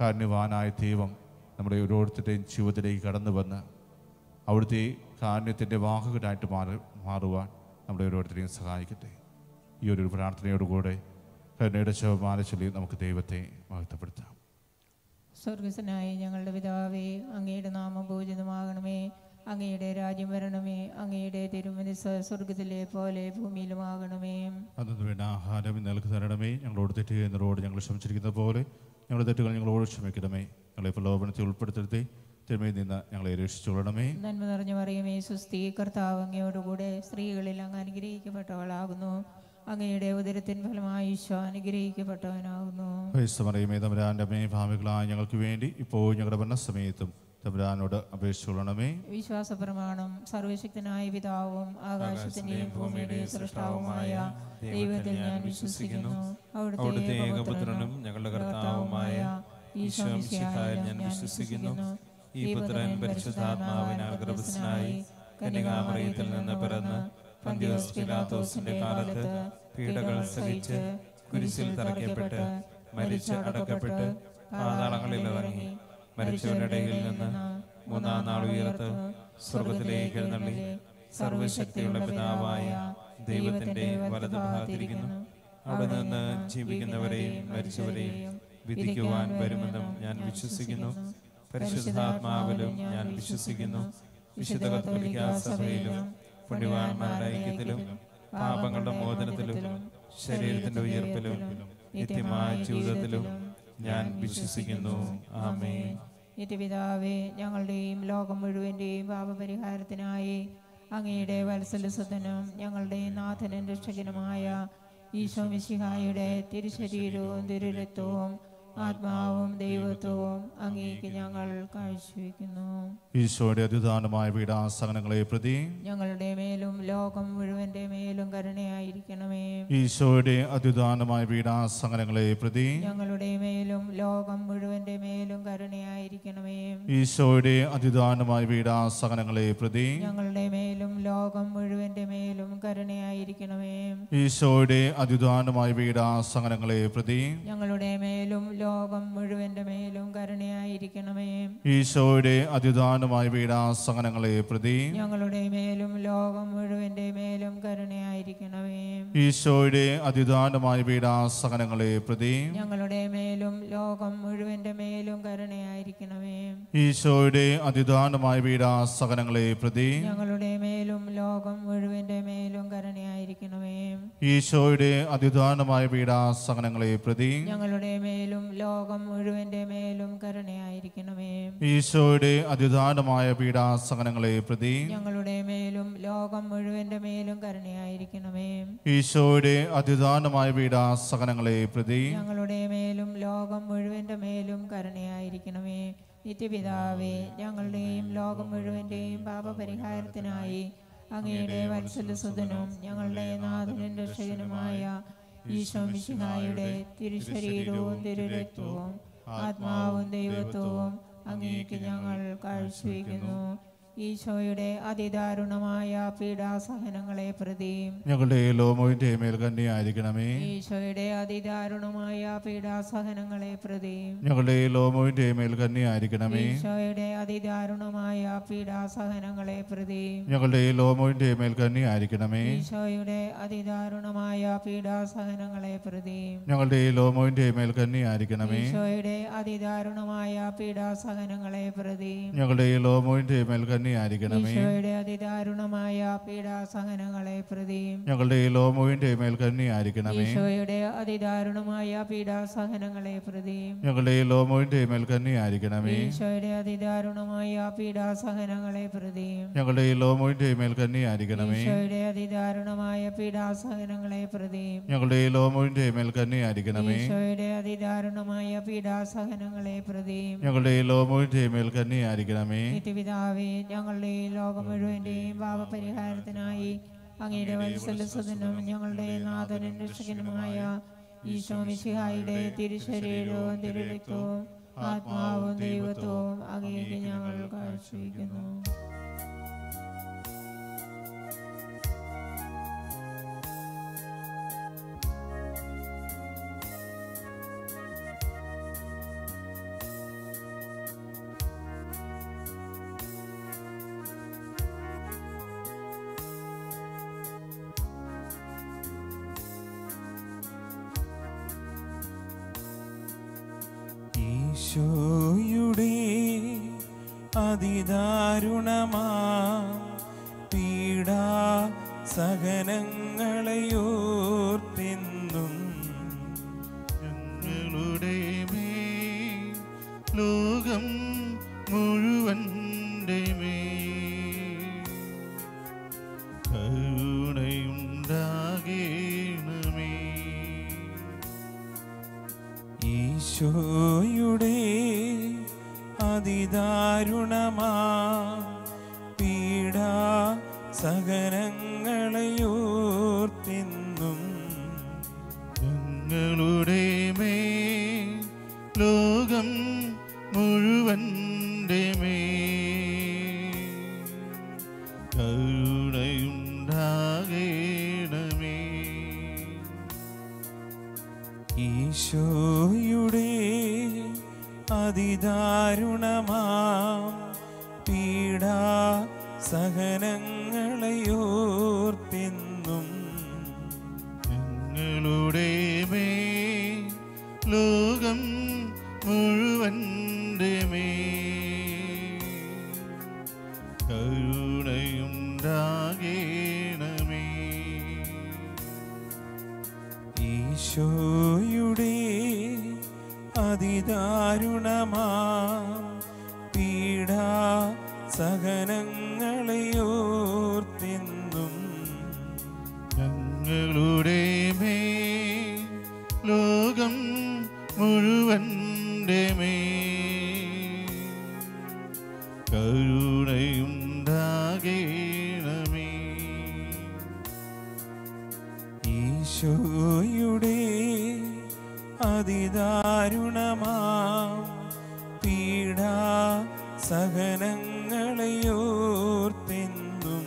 കാരുണ്യവാനായ ദൈവം നമ്മുടെ ഓരോരുത്തരുടെയും ജീവിതത്തിലേക്ക് കടന്നു വന്ന് അവിടുത്തെ കാരുണ്യത്തിൻ്റെ വാഹകരായിട്ട് മാറി മാറുവാൻ നമ്മുടെ ഓരോരുത്തരെയും സഹായിക്കട്ടെ ഈ ഒരു പ്രാർത്ഥനയോടുകൂടെ കരുണയുടെ ശവമാല ചൊല്ലി നമുക്ക് ദൈവത്തെ മഹത്വപ്പെടുത്താം സ്വർഗസ്വനായ ഞങ്ങളുടെ പിതാവേ അങ്ങയുടെ നാമം പൂജിതമാകണമേ അങ്ങയുടെ രാജ്യം വരണമേ അങ്ങയുടെ തിരുമനസ് സ്വർഗത്തിലെ പോലെ ഭൂമിയിലുമാകണമേ അന്നു വേണ്ട ആഹാരം നിങ്ങൾക്ക് തരണമേ ഞങ്ങളോട് തെറ്റ് ചെയ്യുന്നവരോട് ഞങ്ങൾ ക്ഷമിച്ചിരിക്കുന്ന പോലെ ഞങ്ങളുടെ തെറ്റുകൾ ഞങ്ങളോട് ക്ഷമിക്കണമേ ഞങ്ങളെ പ്രലോഭനത്തിൽ ഉൾപ്പെടുത്തരുതേ തിന്മയിൽ നിന്ന് ഞങ്ങളെ രക്ഷിച്ചുകൊള്ളണമേ നന്മ നിറഞ്ഞു പറയുമേ സുസ്ഥി കർത്താവ് അങ്ങയോടുകൂടെ സ്ത്രീകളിൽ അങ്ങ് അനുഗ്രഹിക്കപ്പെട്ടവളാകുന്നു അങ്ങയുടെ ഉദരത്തിൻ ഫലമായി ഈശോ അനുഗ്രഹിക്കപ്പെട്ടവനാകുന്നു വയസ്സമറിയമേ തമ്പുരാൻ്റെ അമ്മേ ഭാവികളായ ഞങ്ങൾക്ക് വേണ്ടി ഇപ്പോൾ ഞങ്ങളുടെ ഭരണസമയത്തും തമ്പുരാനോട് അപേക്ഷിച്ചുകൊള്ളണമേ വിശ്വാസ പ്രമാണം സർവശക്തനായ പിതാവും ആകാശത്തിന്റെയും ഭൂമിയുടെയും സൃഷ്ടാവുമായ ദൈവത്തിൽ ഞാൻ വിശ്വസിക്കുന്നു അവിടുത്തെ ഏകപുത്രനും ഞങ്ങളുടെ കർത്താവുമായ ഈശോ മിശിഹായിൽ ഞാൻ വിശ്വസിക്കുന്നു ഈ പുത്രൻ പരിശുദ്ധാത്മാവിനാൽ ഗർഭസ്ഥനായി കന്യകാമറിയത്തിൽ നിന്ന് പിറന്ന് പന്തിയോസ് പിലാത്തോസിന്റെ കാലത്ത് പീഡകൾ സഹിച്ച് കുരിശിൽ തറയ്ക്കപ്പെട്ട് മരിച്ച് അടക്കപ്പെട്ട് പാതാളങ്ങളിൽ ഇറങ്ങി മരിച്ചവരുടെ ഇടയിൽ നിന്ന് മൂന്നാം നാൾ ഉയർത്ത് സ്വർഗത്തിലേക്ക് എഴുന്നള്ളി സർവശക്തിയുള്ള പിതാവായ ദൈവത്തിന്റെ വലതുഭാഗത്തിരിക്കുന്നു അവിടെ നിന്ന് ജീവിക്കുന്നവരെയും മരിച്ചവരെയും വിധിക്കുവാൻ വരുമെന്നും ഞാൻ വിശ്വസിക്കുന്നു പരിശുദ്ധാത്മാവിലും ഞാൻ വിശ്വസിക്കുന്നു വിശുദ്ധ കത്തോലിക്ക സഭയിലും പുണ്യവാന്മാരുടെ ഐക്യത്തിലും പാപങ്ങളുടെ മോചനത്തിലും ശരീരത്തിന്റെ ഉയർപ്പിലും നിത്യമായ ജീവിതത്തിലും ഞാൻ വിശ്വസിക്കുന്നു ആമേൻ നിത്യപിതാവേ ഞങ്ങളുടെയും ലോകം മുഴുവന്റെയും പാപപരിഹാരത്തിനായി അങ്ങയുടെ വത്സലസുതനും ഞങ്ങളുടെ നാഥനും രക്ഷകനുമായ ഈശോ മിശിഹായുടെ തിരുശരീരവും തിരുരക്തവും ആത്മാവും ദൈവത്വവും അങ്ങേക്ക് ഞങ്ങൾ കാഴ്ചവെക്കുന്നു ഈശോയുടെ അതിദാനമായ പീഡാസഹനങ്ങളെ പ്രതി ഞങ്ങളുടെ മേലും ലോകം മുഴുവന്റെ മേലും കരുണയായിരിക്കണമേ ഈശോയുടെ അതിദാനമായ പീഡാസഹനങ്ങളെ പ്രതി ഞങ്ങളുടെ മേലും ലോകം മുഴുവന്റെ മേലും കരുണയായിരിക്കണമേ ഈശോയുടെ അതിദാനമായ പീഡാസഹനങ്ങളെ പ്രതി ഞങ്ങളുടെ മേലും ലോകം മുഴുവന്റെ മേലും കരുണയായിരിക്കണമേ ഈശോയുടെ അതിദാനമായ പീഡാസഹനങ്ങളെ പ്രതി ഞങ്ങളുടെ മേലും ലോകം മുഴുവന്റെ മേലും കരുണയായിരിക്കണമേ ഈശോയുടെ അതിദാനമായ പീഡാസഹനങ്ങളെ പ്രതി ഞങ്ങളുടെ മേലും ലോകം മുഴുവന്റെ മേലും കരുണയായിരിക്കണമേ ഈശോയുടെ അതിദാനമായ പീഡാസഹനങ്ങളെ പ്രതി ഞങ്ങളുടെ മേലും ലോകം മുഴുവന്റെ മേലും കരുണയായിരിക്കണമേ ഈശോയുടെ അതിദാനമായ പീഡാസഹനങ്ങളെ പ്രതി ഞങ്ങളുടെ മേലും ലോകം മുഴുവന്റെ മേലും കരുണയായിരിക്കണമേ ഈശോയുടെ അതിദാനമായ പീഡാസഹനങ്ങളെ പ്രതി ഞങ്ങളുടെ മേലും ലോകം മുഴുവന്റെ മേലും കരുണയായിരിക്കണമേ ഈശോയുടെ അതിദാനമായ പീഡാസഹനങ്ങളെ പ്രതി ഞങ്ങളുടെ മേലും ലോകം മുഴുവന്റെ മേലും കരുണയായിരിക്കണമേ ഈശോയുടെ അതിദാനമായ പീഡാസഹനങ്ങളെ പ്രതി ഞങ്ങളുടെ മേലും ലോകം മുഴുവന്റെ മേലും കരുണയായിരിക്കണമേ നിത്യപിതാവേ ഞങ്ങളുടെയും ലോകം മുഴുവന്റെയും പാപപരിഹാരത്തിനായി അങ്ങയുടെ വത്സലസുതനും ഞങ്ങളുടെ നാഥനും രക്ഷകനുമായ ഈശോ മിശിഹായുടെ തിരുശരീരവും തിരുരക്തവും ആത്മാവും ദൈവത്വവും അങ്ങേക്ക് ഞങ്ങൾ കാഴ്ചവെക്കുന്നു ഈശോയുടെ അതിദാരുണമായ പീഡാസഹനങ്ങളെ പ്രതി ഞങ്ങളുടെ ലോമോവിന്റെ മേൽ കന്യായിരിക്കണമേ ഈശോയുടെ അതിദാരുണമായ പീഡാസഹനങ്ങളെ പ്രതി ഞങ്ങളുടെ ലോമോവിന്റെ മേൽ കന്യായിരിക്കണമേ ഈശോയുടെ അതിദാരുണമായ പീഡാസഹനങ്ങളെ പ്രതി ഞങ്ങളുടെ ലോമോവിന്റെ മേൽ കന്യായിരിക്കണമേ ഈശോയുടെ അതിദാരുണമായ പീഡാസഹനങ്ങളെ പ്രതി ഞങ്ങളുടെ ലോമോവിന്റെ മേൽ കന്യായിരിക്കണമേ ഈശോയുടെ അതിദാരുണമായ പീഡാസഹനങ്ങളെ പ്രതി ഞങ്ങളുടെ ലോമോവിന്റെ മേൽ കന്യായിരിക്കണമേ ഈശോയുടെ അതിദാരുണമായ പീഡാസഹനങ്ങളെ പ്രതി ഞങ്ങളുടെ ലോമോവിന്റെ മേൽ കന്യായിരിക്കണമേ ഈശോയുടെ അതിദാരുണമായ പീഡാസഹനങ്ങളെ പ്രതി ഞങ്ങളുടെ ലോമോവിന്റെ മേൽ കന്യായിരിക്കണമേ ഈശോയുടെ അതിദാരുണമായ പീഡാസഹനങ്ങളെ പ്രതി ഞങ്ങളുടെ ലോമോവിന്റെ മേൽ കന്യായിരിക്കണമേ ഈശോയുടെ അതിദാരുണമായ പീഡാസഹനങ്ങളെ പ്രതി ഞങ്ങളുടെ ലോമോവിന്റെ മേൽ കന്യായിരിക്കണമേ ഈശോയുടെ അതിദാരുണമായ പീഡാസഹനങ്ങളെ പ്രതി ഞങ്ങളുടെ ലോമോവിന്റെ മേൽ കന്യായിരിക്കണമേ നിത്യപിതാവേ ഞങ്ങളുടെ ഈ ലോകം മുഴുവന്റെയും പാപപരിഹാരത്തിനായി അങ്ങയുടെ വത്സലസുതനും ഞങ്ങളുടെ നാഥനും രക്ഷകനുമായ ഈശോ മിശിഹായുടെ തിരുശരീരവും തിരുരക്തവും ആത്മാവും ദൈവത്വവും അങ്ങേക്ക് ഞങ്ങൾ കാഴ്ചവെക്കുന്നു ഈശോയുടെ അതിദാരുണമാ പീഡാ സഹനങ്ങളെയോർത്തെന്നും ഞങ്ങളുടെ മേൽ ലോകം മുഴുവൻ്റെ മേൽ കരുണയുണ്ടാകേണമേ ഈശോയുടെ അതിദാരുണമാ പീഡാ സഹനങ്ങളെയോർത്തെന്നും ഞങ്ങളുടെ മേൽ ലോകം മുഴുവൻ്റെ മേൽ കരുണയുണ്ടാകേണമേ ഈശോയുടെ അതിദാരുണമാ പീഡാ സഹനങ്ങളെയോർത്തെന്നും ഞങ്ങളുടെ മേൽ ലോകം മുഴുവൻ്റെ മേൽ കരുണയുണ്ടാകേണമേ ഈശോയുടെ അതിദാരുണമാ പീഡാ സഹനങ്ങളെയോർത്തെന്നും ഞങ്ങളുടെ മേൽ ലോകം മുഴുവൻ്റെ മേൽ കരുണയുണ്ടാകേണമേ ഈശോയുടെ അതിദാരുണമാ പീഡാ സഹനങ്ങളെയോർത്തെന്നും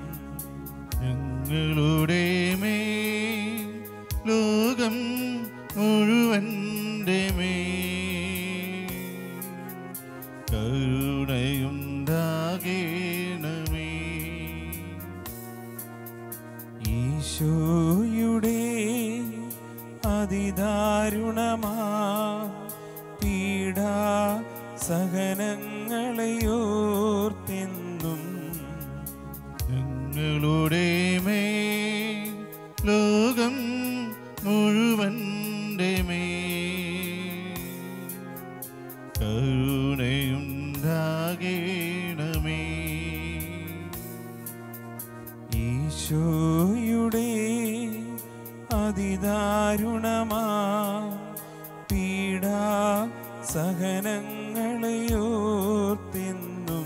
ഞങ്ങളുടെ മേൽ ലോകം മുഴുവൻ്റെ മേൽ കരുണയുണ്ടാകേണമേ ഈശോയുടെ അതിദാരുണമാ പീഡാ സഹനങ്ങളെയോർത്തെന്നും ഞങ്ങളുടെ മേൽ ലോകം മുഴുവൻ്റെ മേൽ കരുണയുണ്ടാകേണമേ ഈശോയുടെ അതിദാരുണമാ പീഡാ സഹനങ്ങളെയോർത്തെന്നും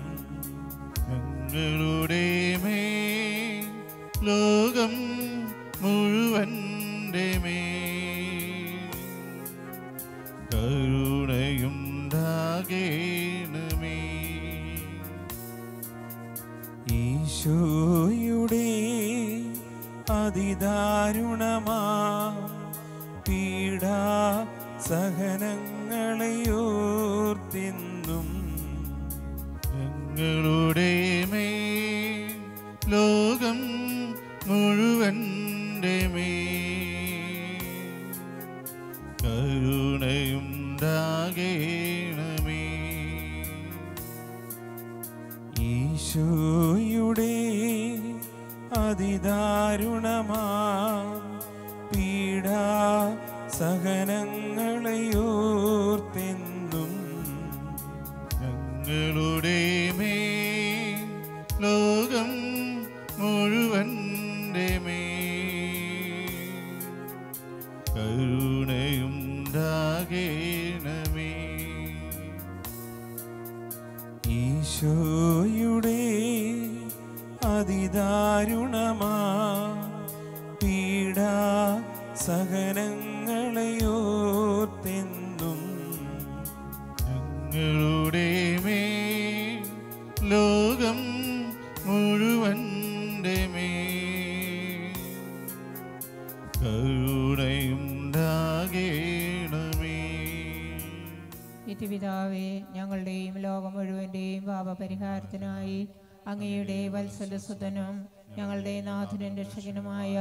ഞങ്ങളുടെ മേൽ ലോകം മുഴുവൻ്റെ മേൽ കരുണയുണ്ടാകേണമേ ഈശോയുടെ അതിദാരുണമാ പീഡാ സഹനങ്ങളെയോർത്തെന്നും ഞങ്ങളുടെ മേൽ ലോകം മുഴുവൻ്റെ മേൽ കരുണയുണ്ടാകേണമേ ഈശോയുടെ അതിദാരുണമാ പീഡാ സഹനങ്ങളെയോർത്തെന്നും ഞങ്ങളുടെ മേൽ ലോകം മുഴുവൻ്റെ മേൽ കരുണയുണ്ടാകേണമേ ഈശോയുടെ അതിദാരുണമാ പീഡാ സഹനങ്ങളെയോർത്തെന്നും ഞങ്ങളുടെ മേൽ ലോകം മുഴുവൻ്റെ മേൽ കരുണയുണ്ടാകേണമേ പിതാവേ ഞങ്ങളുടെയും ലോകം മുഴുവൻ്റെയും പാപപരിഹാരത്തിനായി അങ്ങയുടെ വത്സലസുതനും ഞങ്ങളുടെ നാഥനും രക്ഷകനുമായ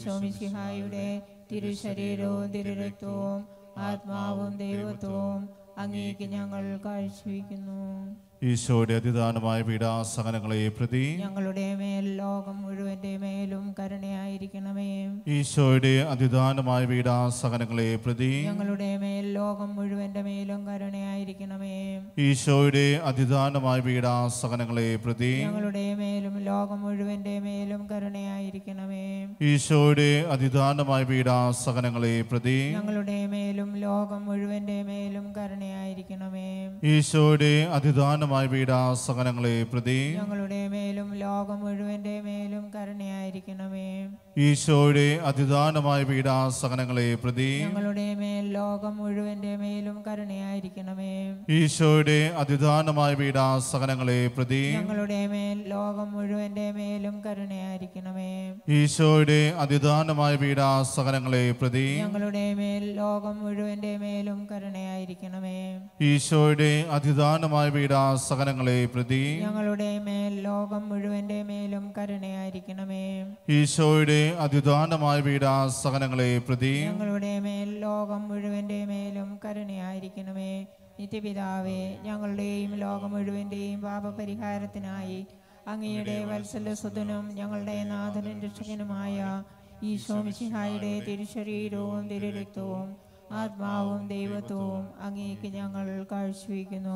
ഈശോമിശിഹായുടെ തിരുശരീരവും തിരുരക്തവും ആത്മാവും ദൈവത്വവും അങ്ങേക്ക് ഞങ്ങൾ കാഴ്ചവെക്കുന്നു ഈശോയുടെ അതിദാനമായ പീഡാസഹനങ്ങളെ പ്രതി ഞങ്ങളുടെ മേൽ ലോകം മുഴുവന്റെ മേലും കരുണയായിരിക്കണമേ ഈശോയുടെ അതിദാനമായ പീഡാസഹനങ്ങളെ പ്രതി ഞങ്ങളുടെ മേൽ ലോകം മുഴുവന്റെ മേലും കരുണയായിരിക്കണമേ ഈശോയുടെ അതിദാനമായ പീഡാസഹനങ്ങളെ പ്രതി ഞങ്ങളുടെ മേലും ലോകം മുഴുവന്റെ മേലും കരുണയായിരിക്കണമേ ഈശോയുടെ അതിദാനമായ പീഡാസഹനങ്ങളെ പ്രതി ഞങ്ങളുടെ മേലും ലോകം മുഴുവന്റെ മേലും കരുണയായിരിക്കണമേ ഈശോയുടെ അതിദാനമായ പീഡാസഹനങ്ങളെ പ്രതി ഞങ്ങളുടെ മേലും ലോകം മുഴുവന്റെ മേലും കരുണയായിരിക്കണമേ ഈശോയുടെ അതിദാനമായ പീഡാസഹനങ്ങളെ പ്രതി ഞങ്ങളുടെ മേൽ ലോകം മുഴുവന്റെ മേലും കരുണയായിരിക്കണമേ ഈശോയുടെ അതിദാനമായ പീഡാസഹനങ്ങളെ പ്രതി ഞങ്ങളുടെ മേൽ ലോകം മുഴുവന്റെ മേലും കരുണയായിരിക്കണമേ ഈശോയുടെ അതിദാനമായ പീഡാസഹനങ്ങളെ പ്രതി ഞങ്ങളുടെ മേൽ ലോകം മുഴുവന്റെ മേലും കരുണയായിരിക്കണമേ ഈശോയുടെ അതിദാനമായ പീഡാസഹനങ്ങളെ പ്രതി ഞങ്ങളുടെ മേൽ ലോകം മുഴുവന്റെ മേലും കരുണയായിരിക്കണമേ ഈശോയുടെ അതിദാനമായ പീഡാസഹനങ്ങളെ പ്രതി ഞങ്ങളുടെ മേൽ ലോകം മുഴുവന്റെ മേലും കരുണയായിരിക്കണമേ നിത്യപിതാവേ ഞങ്ങളുടെയും ലോകം മുഴുവന്റെയും പാപപരിഹാരത്തിനായി അങ്ങയുടെ വത്സലസുതനും ഞങ്ങളുടെ നാഥനും രക്ഷകനുമായ ഈശോ മിശിഹായുടെ തിരുശരീരവും തിരുരക്തവും ആത്മാവും ദൈവത്വവും അങ്ങേക്ക് ഞങ്ങൾ കാഴ്ചവെക്കുന്നു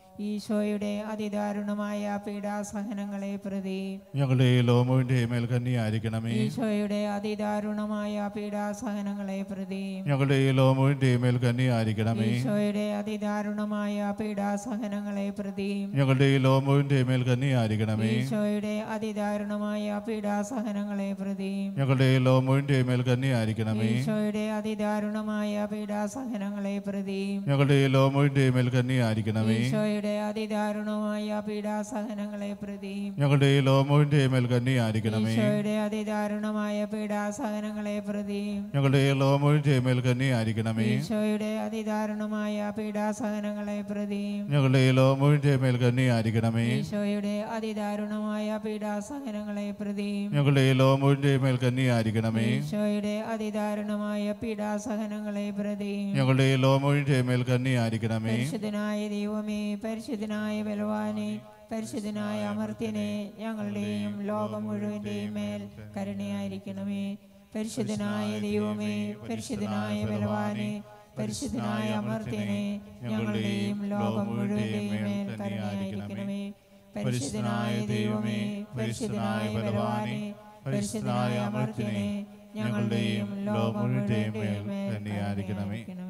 ഈശോയുടെ അതിദാരുണമായ പീഡാസഹനങ്ങളെ പ്രതി ഞങ്ങളുടെ ലോമുവിന്റെ മേൽ കന്നിയായിരിക്കണമേ ഈശോയുടെ അതിദാരുണമായ പീഡാസഹനങ്ങളെ പ്രതി ഞങ്ങളുടെ ലോമുവിന്റെ മേൽ കന്നിയായിരിക്കണമേ ഈശോയുടെ അതിദാരുണമായ പീഡാസഹനങ്ങളെ പ്രതി ഞങ്ങളുടെ ലോമുവിന്റെ മേൽ കന്നിയായിരിക്കണമേ ഈശോയുടെ അതിദാരുണമായ പീഡാസഹനങ്ങളെ പ്രതി ഞങ്ങളുടെ ലോമുവിന്റെ മേൽ കന്നിയായിരിക്കണമേ ഈശോയുടെ അതിദാരുണമായ പീഡാസഹനങ്ങളെ പ്രതി ഞങ്ങളുടെ ലോമുവിന്റെ മേൽ കന്നിയായിരിക്കണമേ ഈശോയുടെ അതിദാരുണമായ പീഡാസഹനങ്ങളെ പ്രതി ഞങ്ങളുടെ ലോമുവിന്റെ മേൽ കന്നിയായിരിക്കണമേ ഈശോയുടെ അതിദാരുണമായ പീഡാസഹനങ്ങളെ പ്രതി ഞങ്ങളുടെ ലോമുവിന്റെ മേൽ കന്നിയായിരിക്കണമേ ഈശോയുടെ അതിദാരുണമായ പീഡാസഹനങ്ങളെ പ്രതി ഞങ്ങളുടെ ലോമുവിന്റെ മേൽ കന്നിയായിരിക്കണമേ ഈശോയുടെ അതിദാരുണമായ പീഡാസഹനങ്ങളെ പ്രതി ഞങ്ങളുടെ ലോമുവിന്റെ മേൽ കന്നിയായിരിക്കണമേ ഈശോയുടെ അതിദാരുണമായ പീഡാസഹനങ്ങളെ പ്രതി ഞങ്ങളുടെ ലോമുവിന്റെ മേൽ കന്നിയായിരിക്കണമേ പരിശുദ്ധനായ ദൈവമേ പരിശുദ്ധനായ ബലവാനെ പരിശുദ്ധനായ അമർത്യനെ ഞങ്ങളുടെയും ലോകം മുഴുവന്റെയും മേൽ കരുണയായിരിക്കണമേ പരിശുദ്ധനായ ദൈവമേ പരിശുദ്ധനായ ബലവാനെ പരിശുദ്ധനായ അമർത്യനെ ഞങ്ങളുടെയും ലോകം മുഴുവന്റെയും മേൽ കരുണയായിരിക്കണമേ പരിശുദ്ധനായ ദൈവമേ പരിശുദ്ധനായ ബലവാനെ പരിശുദ്ധനായ അമർത്യനെ ഞങ്ങളുടെയും ലോകം മുഴുവന്റെയും മേൽ കരുണയായിരിക്കണമേ